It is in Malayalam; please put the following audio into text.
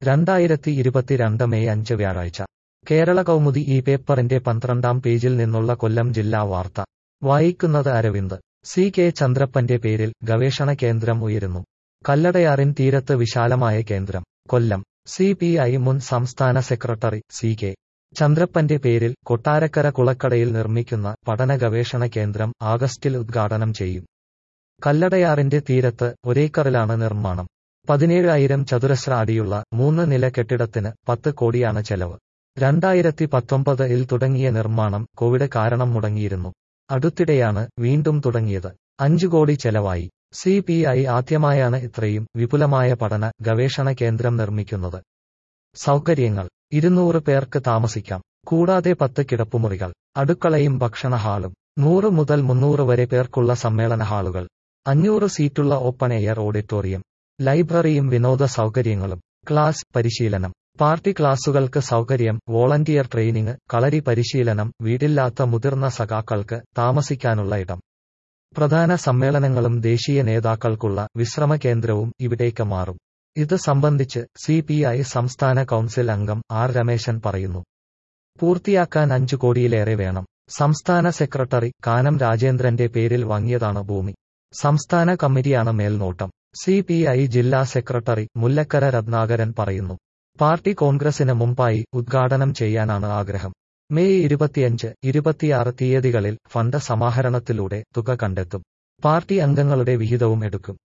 രണ്ടായിരത്തി ഇരുപത്തിരണ്ട് മെയ് അഞ്ച് വ്യാഴാഴ്ച കേരള കൗമുദി ഈ പേപ്പറിന്റെ പന്ത്രണ്ടാം പേജിൽ നിന്നുള്ള കൊല്ലം ജില്ലാ വാർത്ത വായിക്കുന്നത് അരവിന്ദ് സി കെ ചന്ദ്രപ്പന്റെ പേരിൽ ഗവേഷണ കേന്ദ്രം ഉയരുന്നു കല്ലടയാറിൻ തീരത്ത് വിശാലമായ കേന്ദ്രം കൊല്ലം സി പി ഐ മുൻ സംസ്ഥാന സെക്രട്ടറി സി കെ ചന്ദ്രപ്പന്റെ പേരിൽ കൊട്ടാരക്കര കുളക്കടയിൽ നിർമ്മിക്കുന്ന പഠന ഗവേഷണ കേന്ദ്രം ആഗസ്റ്റിൽ ഉദ്ഘാടനം ചെയ്യും കല്ലടയാറിന്റെ തീരത്ത് ഒരേക്കറിലാണ് നിർമ്മാണം പതിനേഴായിരം ചതുരശ്ര അടിയുള്ള മൂന്ന് നില കെട്ടിടത്തിന് പത്ത് കോടിയാണ് ചെലവ് രണ്ടായിരത്തി പത്തൊമ്പതിൽ തുടങ്ങിയ നിർമ്മാണം കോവിഡ് കാരണം മുടങ്ങിയിരുന്നു അടുത്തിടെയാണ് വീണ്ടും തുടങ്ങിയത് അഞ്ചു കോടി ചെലവായി സി പി ഐ ആദ്യമായാണ് ഇത്രയും വിപുലമായ പഠന ഗവേഷണ കേന്ദ്രം നിർമ്മിക്കുന്നത് സൗകര്യങ്ങൾ ഇരുന്നൂറ് പേർക്ക് താമസിക്കാം കൂടാതെ പത്ത് കിടപ്പുമുറികൾ അടുക്കളയും ഭക്ഷണ ഹാളും നൂറ് മുതൽ മുന്നൂറ് വരെ പേർക്കുള്ള സമ്മേളന ഹാളുകൾ അഞ്ഞൂറ് സീറ്റുള്ള ഓപ്പൺ എയർ ഓഡിറ്റോറിയം ലൈബ്രറിയും വിനോദ സൗകര്യങ്ങളും ക്ലാസ് പരിശീലനം പാർട്ടി ക്ലാസുകൾക്ക് സൗകര്യം വോളണ്ടിയർ ട്രെയിനിങ് കളരി പരിശീലനം വീടില്ലാത്ത മുതിർന്ന സഖാക്കൾക്ക് താമസിക്കാനുള്ള ഇടം പ്രധാന സമ്മേളനങ്ങളും ദേശീയ നേതാക്കൾക്കുള്ള വിശ്രമ കേന്ദ്രവും ഇവിടേക്ക് മാറും ഇത് സംബന്ധിച്ച് സി പി ഐ സംസ്ഥാന കൗൺസിൽ അംഗം ആർ രമേശൻ പറയുന്നു പൂർത്തിയാക്കാൻ അഞ്ചു കോടിയിലേറെ വേണം സംസ്ഥാന സെക്രട്ടറി കാനം രാജേന്ദ്രന്റെ പേരിൽ വാങ്ങിയതാണ് ഭൂമി സംസ്ഥാന കമ്മിറ്റിയാണ് മേൽനോട്ടം സി പി ഐ ജില്ലാ സെക്രട്ടറി മുല്ലക്കര രത്നാകരൻ പറയുന്നു പാർട്ടി കോൺഗ്രസിന് മുമ്പായി ഉദ്ഘാടനം ചെയ്യാനാണ് ആഗ്രഹം മെയ് ഇരുപത്തിയഞ്ച് ഇരുപത്തിയാറ് തീയതികളിൽ ഫണ്ട് സമാഹരണത്തിലൂടെ തുക കണ്ടെത്തും പാർട്ടി അംഗങ്ങളുടെ വിഹിതവും എടുക്കും